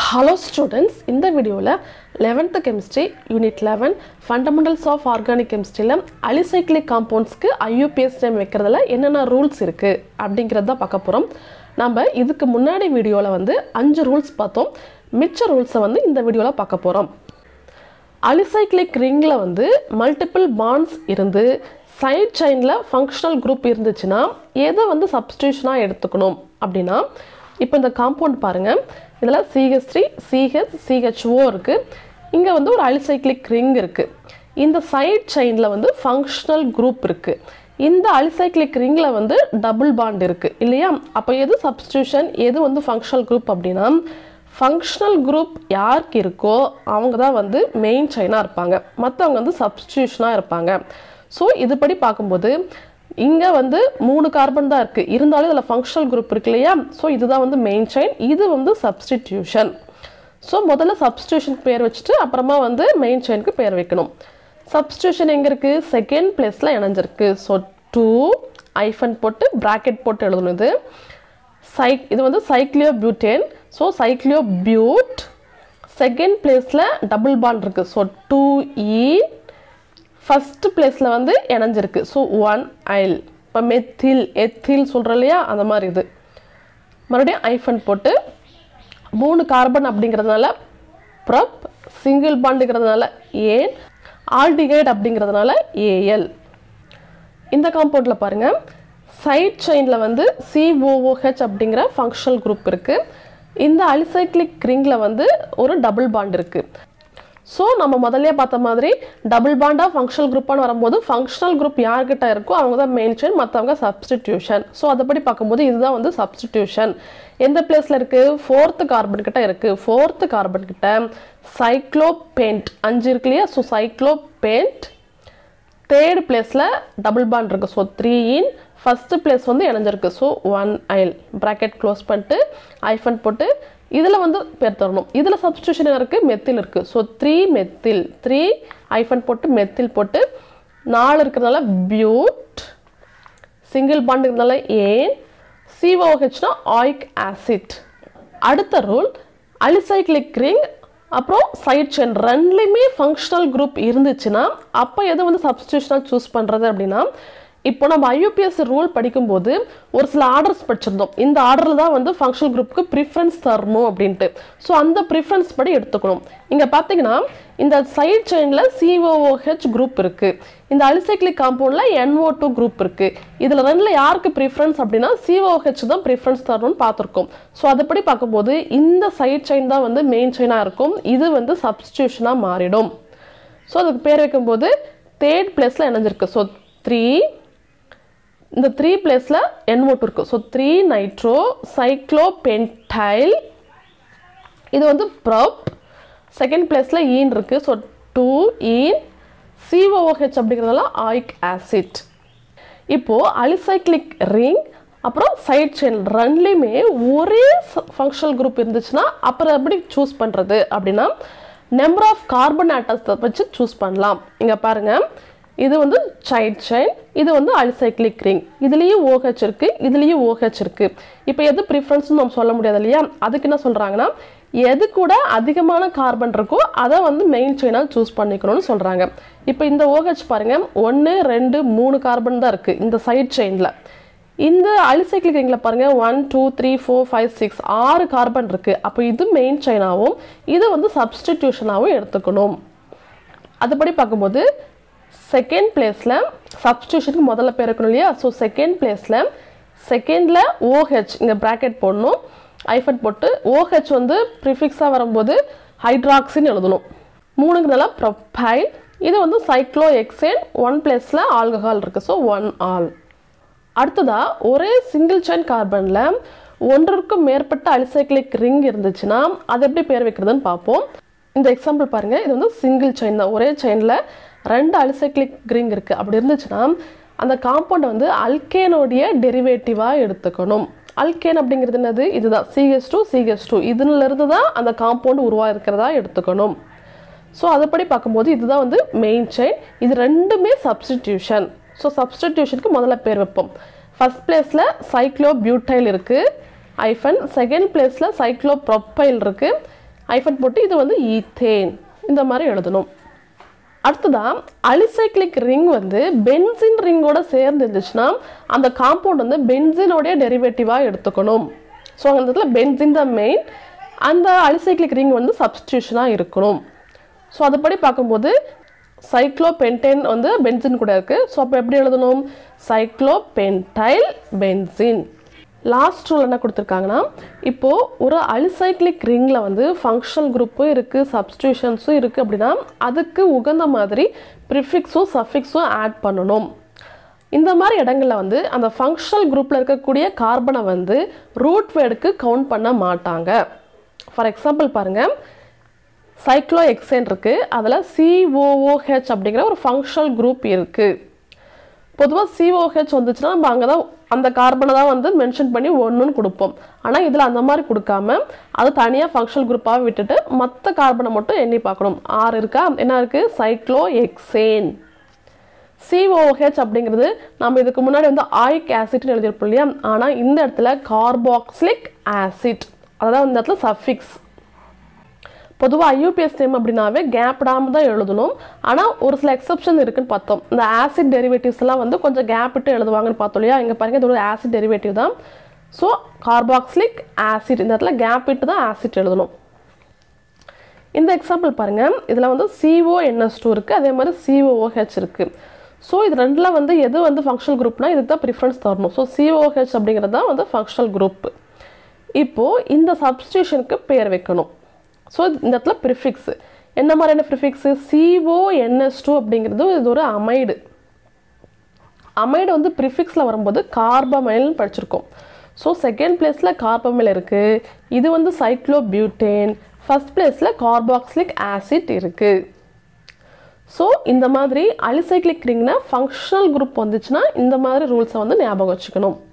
hello students இந்த வீடியோவில் eleventh chemistry unit eleven fundamentals of organic கெமிஸ்ட்ரியில் அலிசைக்ளிக் காம்பவுண்ட்ஸ்க்கு ஐயூபிஎஸ் டைம் வைக்கிறதுல என்னென்ன ரூல்ஸ் இருக்குது அப்படிங்கிறத தான் பார்க்க போகிறோம் நம்ம இதுக்கு முன்னாடி வீடியோவில் வந்து அஞ்சு ரூல்ஸ் பார்த்தோம் மிச்ச ரூல்ஸை வந்து இந்த வீடியோவில் பார்க்க போகிறோம் அலிசைக்ளிக் ரிங்கில் வந்து மல்டிபிள் பாண்ட்ஸ் இருந்து சைட் செயினில் ஃபங்க்ஷனல் குரூப் இருந்துச்சுன்னா எதை வந்து சப்ஸ்டியூஷனாக எடுத்துக்கணும் அப்படின்னா இப்போ இந்த காம்பவுண்ட் பாருங்கள் இதில் சிஹெச் த்ரீ சிஹெச் சிஹெச்ஓ இருக்குது இங்கே வந்து ஒரு அலிசைக்ளிக் ரிங் இருக்குது இந்த சைட் செயினில் வந்து ஃபங்க்ஷனல் குரூப் இருக்குது இந்த அலிசைக்ளிக் ரிங்கில் வந்து டபுள் பாண்ட் இருக்குது இல்லையா அப்போ எது சப்ஸ்டியூஷன் எது வந்து ஃபங்க்ஷனல் குரூப் அப்படின்னா ஃபங்க்ஷனல் குரூப் யாருக்கு இருக்கோ அவங்க தான் வந்து மெயின் செயினாக இருப்பாங்க மற்றவங்க வந்து சப்ஸ்டியூஷனாக இருப்பாங்க ஸோ இதுபடி பார்க்கும்போது இங்கே வந்து மூணு கார்பன் தான் இருக்குது இருந்தாலும் இதில் ஃபங்க்ஷனல் குரூப் இருக்கு இல்லையா ஸோ இதுதான் வந்து மெயின் செயின் இது வந்து சப்ஸ்டிடியூஷன் ஸோ முதல்ல சப்ஸ்டியூஷனுக்கு பேர் வச்சுட்டு அப்புறமா வந்து மெயின் செயினுக்கு பேர் வைக்கணும் சப்ஸ்டியூஷன் எங்கே இருக்குது செகண்ட் பிளேஸில் இணைஞ்சிருக்கு ஸோ டூ ஐஃபன் போட்டு ப்ராக்கெட் போட்டு எழுதணும் இது சைக் இது வந்து cyclobutane so cyclobutene second பிளேஸில் டபுள் பாண்ட் இருக்குது ஸோ டூ இ ஃபஸ்ட்டு பிளேஸில் வந்து இணைஞ்சிருக்கு ஸோ ஒன் ஐல் இப்போ மெத்தில் எத்தில் சொல்கிறோம் இல்லையா அந்த மாதிரி இது மறுபடியும் ஐஃபன் போட்டு மூணு கார்பன் அப்படிங்கிறதுனால ப்ரப் சிங்கிள் பாண்டுங்கிறதுனால ஏன் ஆல்டிகைட் அப்படிங்கிறதுனால ஏஎல் இந்த காம்பவுண்டில் பாருங்கள் சைட் செயினில் வந்து சிஓஓஹெச் அப்படிங்கிற ஃபங்க்ஷனல் குரூப் இருக்குது இந்த அலிசைக்ளிக் ரிங்கில் வந்து ஒரு டபுள் பாண்ட் இருக்குது ஸோ நம்ம முதல்ல பார்த்த மாதிரி டபுள் பாண்டாக ஃபங்க்ஷனல் குரூப்பான்னு வரும்போது ஃபங்க்ஷனல் குரூப் யார்கிட்ட இருக்கோ அவங்க தான் மெயின் செயின் மற்றவங்க சப்ஸ்டிடியூஷன் ஸோ அதைப்படி பார்க்கும்போது இதுதான் வந்து சப்ஸ்டிடியூஷன் எந்த பிளேஸில் இருக்குது ஃபோர்த்து கார்பன் கிட்ட இருக்குது ஃபோர்த்து கார்பன் கிட்ட சைக்ளோ பெயிண்ட் அஞ்சு இருக்கு இல்லையா ஸோ சைக்ளோ பெயிண்ட் தேர்ட் பிளேஸில் டபுள் பாண்ட் இருக்குது so three in first place வந்து இணைஞ்சிருக்கு ஸோ ஒன் ஐல் ப்ராக்கெட் க்ளோஸ் பண்ணிட்டு ஐஃபன் போட்டு இதில் வந்து பேர் தரணும் இதில் சப்ஸ்டியூஷன் இருக்குது மெத்தில் இருக்குது ஸோ த்ரீ மெத்தில் த்ரீ ஐஃபன் போட்டு மெத்தில் போட்டு நாலு இருக்கிறதுனால பியூட் சிங்கிள் பாண்ட் இருக்கிறதுனால ஏன் சிஓஹெச்னா ஆயிக் ஆசிட் அடுத்த ரூல் அலிசைக்ளிக் ரிங் அப்புறம் சைட் செயின் ரெண்டுலேயுமே ஃபங்க்ஷனல் குரூப் இருந்துச்சுன்னா அப்போ எது வந்து சப்ஸ்டியூஷனாக சூஸ் பண்ணுறது அப்படின்னா இப்போ நம்ம ஐயூபிஎஸ் ரூல் படிக்கும்போது ஒரு சில ஆர்டர்ஸ் படிச்சிருந்தோம் இந்த ஆர்டரில் தான் வந்து ஃபங்க்ஷனல் குரூப்புக்கு ப்ரிஃபரன்ஸ் தரணும் அப்படின்ட்டு ஸோ அந்த ப்ரிஃபரன்ஸ் படி எடுத்துக்கணும் இங்கே பார்த்தீங்கன்னா இந்த சைட் செயினில் சிஓஓஹெச் குரூப் இருக்குது இந்த அலிசைக்ளிக் காம்பவுண்டில் என்ஓ டூ குரூப் இருக்குது இதில் ரெண்டில் யாருக்கு ப்ரிஃபரன்ஸ் அப்படின்னா சிஓஹெச் தான் ப்ரிஃபரன்ஸ் தரணும்னு பார்த்துருக்கோம் ஸோ அதுபடி பார்க்கும்போது இந்த சைட் செயின் தான் வந்து மெயின் செயினாக இருக்கும் இது வந்து சப்ஸ்டியூஷனாக மாறிடும் ஸோ அதுக்கு பேர் வைக்கும்போது தேர்ட் பிளேஸில் இணைஞ்சிருக்கு ஸோ த்ரீ இந்த த்ரீ பிளேஸில் என்ஓட்டு இருக்குது ஸோ த்ரீ நைட்ரோ சைக்ளோபென்டைல் இது வந்து ப்ரப் செகண்ட் பிளேஸில் ஈன் இருக்குது ஸோ டூ ஈன் சிஓஓஹெச் அப்படிங்கிறதுனால ஆயிக் ஆசிட் இப்போது அலிசைக்ளிக் ரிங் அப்புறம் சைட் செயின் ரெண்டுலேயுமே ஒரே ஃபங்க்ஷனல் குரூப் இருந்துச்சுன்னா அப்புறம் எப்படி சூஸ் பண்ணுறது அப்படின்னா நம்பர் ஆஃப் கார்பன் ஆட்டம்ஸ் வச்சு சூஸ் பண்ணலாம் இங்கே பாருங்கள் இது வந்து சைட் செயின் இது வந்து அலிசைக்ளிக் ரிங் இதுலேயும் ஓஹெச் இருக்குது இதுலேயும் ஓஹெச் இருக்குது இப்போ எது ப்ரிஃபரன்ஸ்னு நம்ம சொல்ல முடியாது இல்லையா அதுக்கு என்ன சொல்கிறாங்கன்னா எது கூட அதிகமான கார்பன் இருக்கோ அதை வந்து மெயின் செயினாக சூஸ் பண்ணிக்கணும்னு சொல்கிறாங்க இப்போ இந்த ஓஹெச் பாருங்கள் ஒன்று ரெண்டு மூணு கார்பன் தான் இருக்குது இந்த சைட் செயினில் இந்த அலிசைக்ளிக் ரிங்கில் பாருங்கள் one two three four five six ஆறு கார்பன் இருக்குது அப்போ இது மெயின் செயினாகவும் இது வந்து சப்ஸ்டிடியூஷனாகவும் எடுத்துக்கணும் அதுபடி பார்க்கும்போது செகண்ட் பிளேஸில் சப்ஸ்டியூஷனுக்கு முதல்ல பேர் இருக்கணும் இல்லையா ஸோ செகண்ட் பிளேஸில் செகண்டில் ஓஹெச் இங்கே ப்ராக்கெட் போடணும் ஐஃபன் போட்டு ஓஹெச் வந்து ப்ரிஃபிக்ஸாக வரும்போது ஹைட்ராக்சின்னு எழுதணும் மூணுக்கு நல்லா ப்ரொப்பைல் இது வந்து சைக்ளோ எக்ஸேன் ஒன் பிளேஸில் ஆல்கஹால் இருக்குது ஸோ ஒன் ஆல் அடுத்ததாக ஒரே சிங்கிள் செயின் கார்பனில் ஒன்றிற்கும் மேற்பட்ட அலிசைக்ளிக் ரிங் இருந்துச்சுன்னா அது எப்படி பேர் வைக்கிறதுன்னு பார்ப்போம் இந்த எக்ஸாம்பிள் பாருங்கள் இது வந்து சிங்கிள் செயின் தான் ஒரே செயினில் ரெண்டு அலிசைக்ளிக் ரிங் இருக்குது அப்படி இருந்துச்சுன்னா அந்த காம்பவுண்டை வந்து அல்கேனோடைய டெரிவேட்டிவாக எடுத்துக்கணும் அல்கேன் அப்படிங்கிறது என்னது இதுதான் சிஹெச் டூ சிஹெச் டூ இதுலேருந்து தான் அந்த காம்பவுண்ட் உருவாயிருக்கிறதா எடுத்துக்கணும் ஸோ அதுபடி பார்க்கும்போது இதுதான் வந்து மெயின் செயின் இது ரெண்டுமே சப்ஸ்டிடியூஷன் ஸோ சப்ஸ்டிடியூஷனுக்கு முதல்ல பேர் வைப்போம் ஃபஸ்ட் பிளேஸில் சைக்ளோ பியூட்டைல் இருக்குது ஐஃபன் செகண்ட் பிளேஸில் சைக்ளோ ப்ரொப்பைல் இருக்குது ஹைஃபன் போட்டு இது வந்து ஈத்தேன் இந்த மாதிரி எழுதணும் அடுத்ததா அலிசைக்ளிக் ரிங் வந்து பென்சின் ரிங்கோட சேர்ந்து இருந்துச்சுன்னா அந்த காம்பவுண்ட் வந்து பென்சினோடைய டெரிவேட்டிவாக எடுத்துக்கணும் ஸோ அந்த இடத்துல பென்சின் தான் மெயின் அந்த அலிசைக்ளிக் ரிங் வந்து சப்ஸ்டியூஷனாக இருக்கணும் ஸோ அதுபடி பார்க்கும்போது சைக்ளோபென்டேன் வந்து பென்சின் கூட இருக்குது ஸோ அப்போ எப்படி எழுதணும் சைக்ளோபென்டைல் பென்சின் லாஸ்ட் ரூல் என்ன கொடுத்துருக்காங்கன்னா இப்போது ஒரு அலிசைக்ளிக் ரிங்கில் வந்து ஃபங்க்ஷனல் குரூப்பும் இருக்குது சப்ஸ்டியூஷன்ஸும் இருக்குது அப்படின்னா அதுக்கு உகந்த மாதிரி ப்ரிஃபிக்ஸும் சஃபிக்ஸும் ஆட் பண்ணணும் இந்த மாதிரி இடங்களில் வந்து அந்த ஃபங்க்ஷனல் குரூப்பில் இருக்கக்கூடிய கார்பனை வந்து ரூட் வேர்டுக்கு கவுண்ட் பண்ண மாட்டாங்க ஃபார் எக்ஸாம்பிள் பாருங்கள் சைக்ளோ எக்ஸேன் இருக்குது அதில் சிஓஓஹெச் அப்படிங்கிற ஒரு ஃபங்க்ஷனல் குரூப் இருக்குது பொதுவாக சிஓஹெச் வந்துச்சுன்னா நம்ம அங்கே தான் அந்த கார்பனை தான் வந்து மென்ஷன் பண்ணி ஒன்றுன்னு கொடுப்போம் ஆனால் இதில் அந்த மாதிரி கொடுக்காம அது தனியாக ஃபங்க்ஷனல் குரூப்பாக விட்டுட்டு மற்ற கார்பனை மட்டும் எண்ணி பார்க்கணும் ஆறு இருக்கா என்ன இருக்குது சைக்ளோ எக்ஸேன் சிஓஹெச் அப்படிங்கிறது நம்ம இதுக்கு முன்னாடி வந்து ஆயிக் ஆசிட்னு எழுதியிருப்போம் இல்லையா ஆனால் இந்த இடத்துல கார்பாக்சிலிக் ஆசிட் அதான் இந்த இடத்துல சஃபிக்ஸ் பொதுவாக ஐயூபிஎஸ் நேம் அப்படின்னாவே கேப் விடாமல் தான் எழுதணும் ஆனால் ஒரு சில எக்ஸப்ஷன் இருக்குன்னு பார்த்தோம் இந்த ஆசிட் டெரிவேட்டிவ்ஸ் எல்லாம் வந்து கொஞ்சம் கேப் விட்டு எழுதுவாங்கன்னு பார்த்தோம் இல்லையா இங்கே பாருங்க இது ஒரு ஆசிட் டெரிவேட்டிவ் தான் ஸோ கார்பாக்சிலிக் ஆசிட் இந்த இடத்துல கேப் விட்டு தான் ஆசிட் எழுதணும் இந்த எக்ஸாம்பிள் பாருங்க இதில் வந்து சிஓஎன்எஸ் டூ இருக்குது அதே மாதிரி சிஓஓஹெச் இருக்குது ஸோ இது ரெண்டில் வந்து எது வந்து ஃபங்க்ஷனல் குரூப்னா இதுக்கு தான் ப்ரிஃபரன்ஸ் தரணும் ஸோ சிஓஹெச் அப்படிங்கிறது தான் வந்து ஃபங்க்ஷனல் குரூப் இப்போது இந்த சப்ஸ்டியூஷனுக்கு பேர் வைக்கணும் ஸோ இந்த இடத்துல ப்ரிஃபிக்ஸ் என்ன மாதிரியான ப்ரிஃபிக்ஸு சிஓஎன்எஸ் டூ அப்படிங்கிறது இது ஒரு அமைடு அமைடு வந்து ப்ரிஃபிக்ஸில் வரும்போது கார்பமைல்னு படிச்சிருக்கோம் ஸோ செகண்ட் பிளேஸில் கார்பமைல் இருக்குது இது வந்து சைக்ளோபியூட்டேன் ஃபஸ்ட் பிளேஸில் கார்பாக்சிலிக் ஆசிட் இருக்குது ஸோ இந்த மாதிரி அலிசைக்ளிக் ரிங்னா ஃபங்க்ஷனல் குரூப் வந்துச்சுன்னா இந்த மாதிரி ரூல்ஸை வந்து ஞாபகம் வச்சுக்கணும்